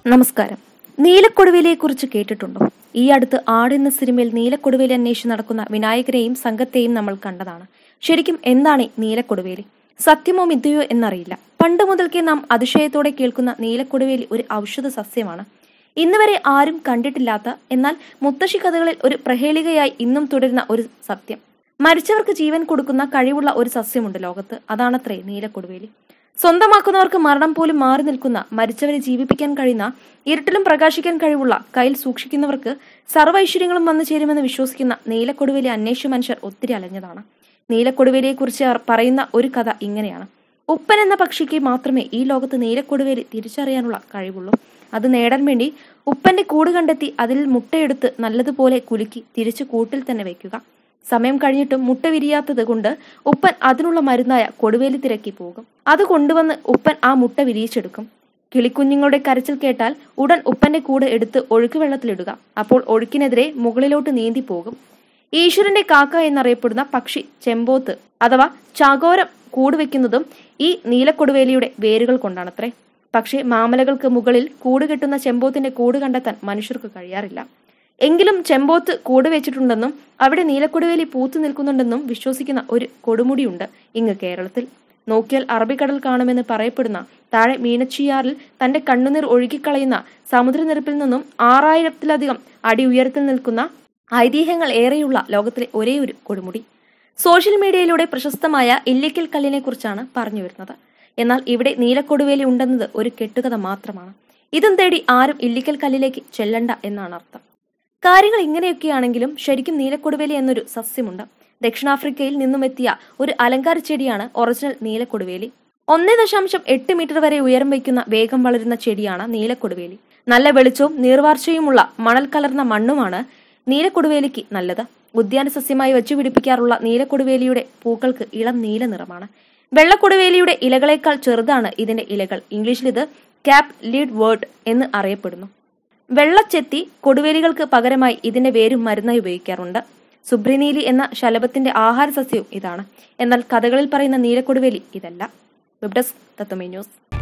നമസ്കാരം നീലക്കൊടുവേലിയെ കുറിച്ച് കേട്ടിട്ടുണ്ടോ ഈ അടുത്ത് ആട് എന്ന സിനിമയിൽ നീലക്കൊടുവേലി അന്വേഷിച്ച് നടക്കുന്ന വിനായകരെയും സംഘത്തെയും നമ്മൾ കണ്ടതാണ് ശരിക്കും എന്താണ് ഈ നീലക്കൊടുവേലി സത്യമോ മിഥ്യയോ എന്നറിയില്ല പണ്ട് മുതൽക്കേ നാം അതിശയത്തോടെ കേൾക്കുന്ന നീലക്കൊടുവേലി ഒരു ഔഷധ സസ്യമാണ് ഇന്ന് വരെ ആരും കണ്ടിട്ടില്ലാത്ത എന്നാൽ മുത്തശ്ശി കഥകളിൽ ഒരു പ്രഹേളികയായി ഇന്നും തുടരുന്ന ഒരു സത്യം മരിച്ചവർക്ക് ജീവൻ കൊടുക്കുന്ന കഴിവുള്ള ഒരു സസ്യമുണ്ട് ലോകത്ത് അതാണത്രേ നീലക്കൊടുവേലി സ്വന്തമാക്കുന്നവർക്ക് മരണം പോലും മാറി നിൽക്കുന്ന മരിച്ചവരെ ജീവിപ്പിക്കാൻ കഴിയുന്ന ഇരുട്ടിലും പ്രകാശിക്കാൻ കഴിവുള്ള കയ്യിൽ സൂക്ഷിക്കുന്നവർക്ക് സർവ്വ ഐശ്വര്യങ്ങളും വന്നു ചേരുമെന്ന് വിശ്വസിക്കുന്ന നീലക്കൊടുവേലി അന്വേഷണ മനുഷ്യർ ഒത്തിരി അലഞ്ഞതാണ് നീലക്കൊടുവേലിയെക്കുറിച്ച് പറയുന്ന ഒരു കഥ ഇങ്ങനെയാണ് ഉപ്പൻ എന്ന പക്ഷിക്ക് മാത്രമേ ഈ ലോകത്ത് നീലക്കൊടുവേലി തിരിച്ചറിയാനുള്ള കഴിവുള്ളൂ അത് നേടാൻ വേണ്ടി ഉപ്പന്റെ കൂട് കണ്ടെത്തി അതിൽ മുട്ടയെടുത്ത് നല്ലതുപോലെ കുലുക്കി തിരിച്ചു കൂട്ടിൽ തന്നെ വയ്ക്കുക സമയം കഴിഞ്ഞിട്ടും മുട്ട വിരിയാത്തത് കൊണ്ട് ഉപ്പൻ അതിനുള്ള മരുന്നായ കൊടുവേലി തിരക്കി പോകും അത് കൊണ്ടുവന്ന് ഉപ്പൻ ആ മുട്ട വിരിയിച്ചെടുക്കും കിളിക്കുഞ്ഞുങ്ങളുടെ കരച്ചിൽ കേട്ടാൽ ഉടൻ ഉപ്പന്റെ കൂട് എടുത്ത് ഒഴുക്ക് വെള്ളത്തിലിടുക അപ്പോൾ ഒഴുക്കിനെതിരെ മുകളിലോട്ട് നീന്തി പോകും ഈശ്വരന്റെ കാക്ക എന്നറിയപ്പെടുന്ന പക്ഷി ചെമ്പോത്ത് അഥവാ ചാകോരം കൂട് വെക്കുന്നതും ഈ നീലക്കൊടുവേലിയുടെ വേരുകൾ കൊണ്ടാണത്രേ പക്ഷേ മാമലകൾക്ക് മുകളിൽ കൂട് കെട്ടുന്ന ചെമ്പോത്തിന്റെ കൂട് കണ്ടെത്താൻ മനുഷ്യർക്ക് കഴിയാറില്ല എങ്കിലും ചെമ്പോത്ത് കൂട് വെച്ചിട്ടുണ്ടെന്നും അവിടെ നീലക്കൊടുവേലി പൂത്തു നിൽക്കുന്നുണ്ടെന്നും വിശ്വസിക്കുന്ന ഒരു കൊടുമുടിയുണ്ട് ഇങ്ങ് കേരളത്തിൽ നോക്കിയാൽ അറബിക്കടൽ കാണുമെന്ന് പറയപ്പെടുന്ന താഴെ മീനച്ചിയാറിൽ തന്റെ കണ്ണുനീർ ഒഴുകിക്കളയുന്ന സമുദ്രനിരപ്പിൽ നിന്നും ആറായിരത്തിലധികം അടി ഉയരത്തിൽ നിൽക്കുന്ന ഐതിഹ്യങ്ങൾ ഏറെയുള്ള ലോകത്തിലെ ഒരേ ഒരു കൊടുമുടി സോഷ്യൽ മീഡിയയിലൂടെ പ്രശസ്തമായ ഇല്ലിക്കൽ കല്ലിനെ കുറിച്ചാണ് പറഞ്ഞു വരുന്നത് എന്നാൽ ഇവിടെ നീലക്കൊടുവേലി ഉണ്ടെന്നത് ഒരു കെട്ടുകഥ മാത്രമാണ് ഇതും തേടി ആരും ഇല്ലിക്കൽ കല്ലിലേക്ക് ചെല്ലണ്ട എന്നാണ് അർത്ഥം കാര്യങ്ങൾ ഇങ്ങനെയൊക്കെയാണെങ്കിലും ശരിക്കും നീലക്കൊടുവേലി എന്നൊരു സസ്യമുണ്ട് ദക്ഷിണാഫ്രിക്കയിൽ നിന്നും എത്തിയ ഒരു അലങ്കാര ചെടിയാണ് ഒറിജിനൽ നീലക്കൊടുവേലി ഒന്നേ ദശാംശം എട്ട് മീറ്റർ വരെ ഉയരം വയ്ക്കുന്ന വേഗം വളരുന്ന ചെടിയാണ് നീലക്കൊടുവേലി നല്ല വെളിച്ചവും നീർവാർച്ചയുമുള്ള മണൽ കലർന്ന മണ്ണുമാണ് നീലക്കൊടുവേലിക്ക് നല്ലത് ഉദ്യാന സസ്യമായി വെച്ചുപിടിപ്പിക്കാറുള്ള നീലക്കൊടുവേലിയുടെ പൂക്കൾക്ക് ഇളം നീല നിറമാണ് വെള്ളക്കൊടുവേലിയുടെ ഇലകളേക്കാൾ ചെറുതാണ് ഇതിന്റെ ഇലകൾ ഇംഗ്ലീഷിൽ ഇത് ക്യാപ് ലീഡ് വേർഡ് എന്ന് അറിയപ്പെടുന്നു വെള്ളച്ചെത്തി കൊടുവേലികൾക്ക് പകരമായി ഇതിന്റെ വേരും മരുന്നായി ഉപയോഗിക്കാറുണ്ട് സുബ്രിനീലി എന്ന ശലഭത്തിന്റെ ആഹാര സസ്യവും ഇതാണ് എന്നാൽ കഥകളിൽ പറയുന്ന നീലക്കൊടുവേലി ഇതല്ല വെബ് ഡെസ്ക് തത്വമേ ന്യൂസ്